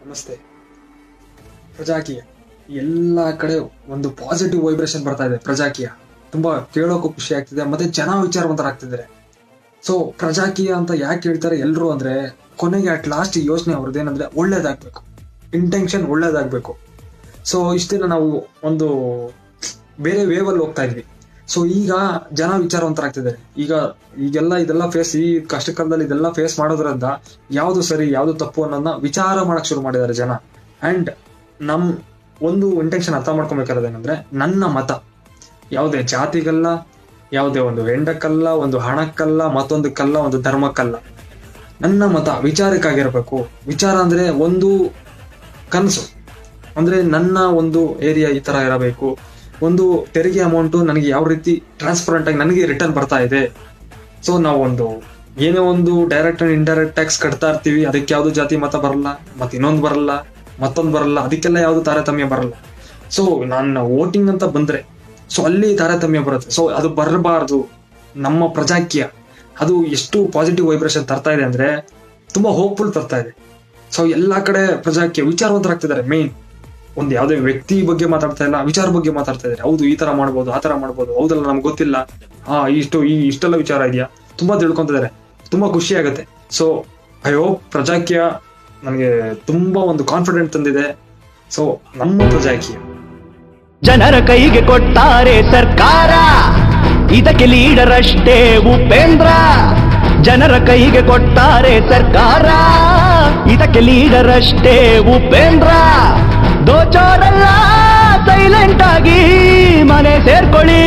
ನಮಸ್ತೆ ಪ್ರಜಾಕೀಯ ಎಲ್ಲ ಕಡೆ ಒಂದು ಪಾಸಿಟಿವ್ ವೈಬ್ರೇಷನ್ ಬರ್ತಾ ಇದೆ ಪ್ರಜಾಕೀಯ ತುಂಬಾ ಕೇಳೋಕು ಖುಷಿ ಆಗ್ತಿದೆ ಮತ್ತೆ ಜನ ವಿಚಾರವಂತರಾಗ್ತಿದ್ದಾರೆ ಸೊ ಪ್ರಜಾಕೀಯ ಅಂತ ಯಾಕೆ ಹೇಳ್ತಾರೆ ಎಲ್ರು ಅಂದ್ರೆ ಕೊನೆಗೆ ಅಟ್ ಲಾಸ್ಟ್ ಯೋಚನೆ ಅವ್ರದ್ದೇನಂದ್ರೆ ಒಳ್ಳೇದಾಗ್ಬೇಕು ಇಂಟೆನ್ಷನ್ ಒಳ್ಳೇದಾಗ್ಬೇಕು ಸೊ ಇಷ್ಟೇನ ನಾವು ಒಂದು ಬೇರೆ ವೇವ್ ಅಲ್ಲಿ ಹೋಗ್ತಾ ಇದ್ವಿ ಸೊ ಈಗ ಜನ ವಿಚಾರವಂತರಾಗ್ತಿದ್ದಾರೆ ಈಗ ಈಗೆಲ್ಲ ಇದೆಲ್ಲ ಫೇಸ್ ಈ ಕಷ್ಟಕಾಲದಲ್ಲಿ ಇದೆಲ್ಲ ಫೇಸ್ ಮಾಡೋದ್ರಿಂದ ಯಾವ್ದು ಸರಿ ಯಾವ್ದು ತಪ್ಪು ಅನ್ನೋದನ್ನ ವಿಚಾರ ಮಾಡಕ್ ಶುರು ಮಾಡಿದ್ದಾರೆ ಜನ ಅಂಡ್ ನಮ್ ಒಂದು ಇಂಟೆನ್ಷನ್ ಅರ್ಥ ಮಾಡ್ಕೊಬೇಕಾದ್ರೆ ಏನಂದ್ರೆ ನನ್ನ ಮತ ಯಾವುದೇ ಜಾತಿಗಲ್ಲ ಯಾವುದೇ ಒಂದು ಹೆಂಡಕ್ಕಲ್ಲ ಒಂದು ಹಣಕ್ಕಲ್ಲ ಮತ್ತೊಂದಕ್ಕಲ್ಲ ಒಂದು ಧರ್ಮಕ್ಕಲ್ಲ ನನ್ನ ಮತ ವಿಚಾರಕ್ಕಾಗಿರ್ಬೇಕು ವಿಚಾರ ಅಂದ್ರೆ ಒಂದು ಕನಸು ಅಂದ್ರೆ ನನ್ನ ಒಂದು ಏರಿಯಾ ಈ ತರ ಇರಬೇಕು ಒಂದು ತೆರಿಗೆ ಅಮೌಂಟ್ ನನಗೆ ಯಾವ ರೀತಿ ಟ್ರಾನ್ಸ್ಪರೆಂಟ್ ಆಗಿ ನನಗೆ ರಿಟರ್ನ್ ಬರ್ತಾ ಇದೆ ಸೊ ನಾವು ಒಂದು ಏನೇ ಒಂದು ಡೈರೆಕ್ಟ್ ಅಂಡ್ ಇಂಡೈರೆಕ್ಟ್ ಟ್ಯಾಕ್ಸ್ ಕಟ್ತಾ ಇರ್ತೀವಿ ಅದಕ್ಕೆ ಯಾವ್ದು ಜಾತಿ ಮತ ಬರಲ್ಲ ಮತ್ತೆ ಇನ್ನೊಂದು ಬರಲ್ಲ ಮತ್ತೊಂದು ಬರಲ್ಲ ಅದಕ್ಕೆಲ್ಲ ಯಾವ್ದು ತಾರತಮ್ಯ ಬರಲ್ಲ ಸೊ ನಾನು ವೋಟಿಂಗ್ ಅಂತ ಬಂದ್ರೆ ಸೊ ಅಲ್ಲಿ ತಾರತಮ್ಯ ಬರುತ್ತೆ ಸೊ ಅದು ಬರಬಾರ್ದು ನಮ್ಮ ಪ್ರಜಾಕೀಯ ಅದು ಎಷ್ಟು ಪಾಸಿಟಿವ್ ವೈಬ್ರೇಷನ್ ತರ್ತಾ ಇದೆ ಅಂದ್ರೆ ತುಂಬಾ ಹೋಪ್ಫುಲ್ ತರ್ತಾ ಇದೆ ಸೊ ಎಲ್ಲಾ ಕಡೆ ಪ್ರಜಾಕೀಯ ವಿಚಾರವಂತರಾಗ್ತಿದ್ದಾರೆ ಮೇನ್ ಒಂದು ಯಾವುದೇ ವ್ಯಕ್ತಿ ಬಗ್ಗೆ ಮಾತಾಡ್ತಾ ಇಲ್ಲ ವಿಚಾರ ಬಗ್ಗೆ ಮಾತಾಡ್ತಾ ಇದ್ದಾರೆ ಹೌದು ಈ ತರ ಮಾಡ್ಬೋದು ಆ ತರ ಮಾಡ್ಬೋದು ಹೌದಲ್ಲ ನಮ್ಗೆ ಗೊತ್ತಿಲ್ಲ ಹಾ ಇಷ್ಟು ಈ ಇಷ್ಟೆಲ್ಲ ವಿಚಾರ ಇದೆಯಾ ತುಂಬಾ ತಿಳ್ಕೊಂತಿದ್ದಾರೆ ತುಂಬಾ ಖುಷಿ ಆಗುತ್ತೆ ಸೊ ಐ ಹೋಪ್ ಪ್ರಜಾಕೀಯ ನನಗೆ ತುಂಬಾ ಒಂದು ಕಾನ್ಫಿಡೆಂಟ್ ತಂದಿದೆ ಸೊ ನಮ್ಮ ಪ್ರಜಾಕೀಯ ಜನರ ಕೈಗೆ ಕೊಟ್ಟಾರೆ ಸರ್ಕಾರ ಇದಕ್ಕೆ ಲೀಡರ್ ಅಷ್ಟೇ ಉಪೇಂದ್ರ ಜನರ ಕೈಗೆ ಕೊಟ್ಟಾರೆ ಸರ್ಕಾರ ಇದಕ್ಕೆ ಲೀಡರ್ ಅಷ್ಟೇ ಉಪೇಂದ್ರ ದೋಚೋರೆಲ್ಲ ಸೈಲೆಂಟ್ ಆಗಿ ಮನೆ ಸೇರ್ಕೊಳ್ಳಿ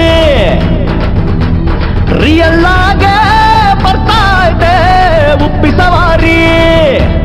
ರಿಯಲ್ ಆಗೆ ಬರ್ತಾ ಇದೆ ಉಪ್ಪಿ ಸವಾರಿ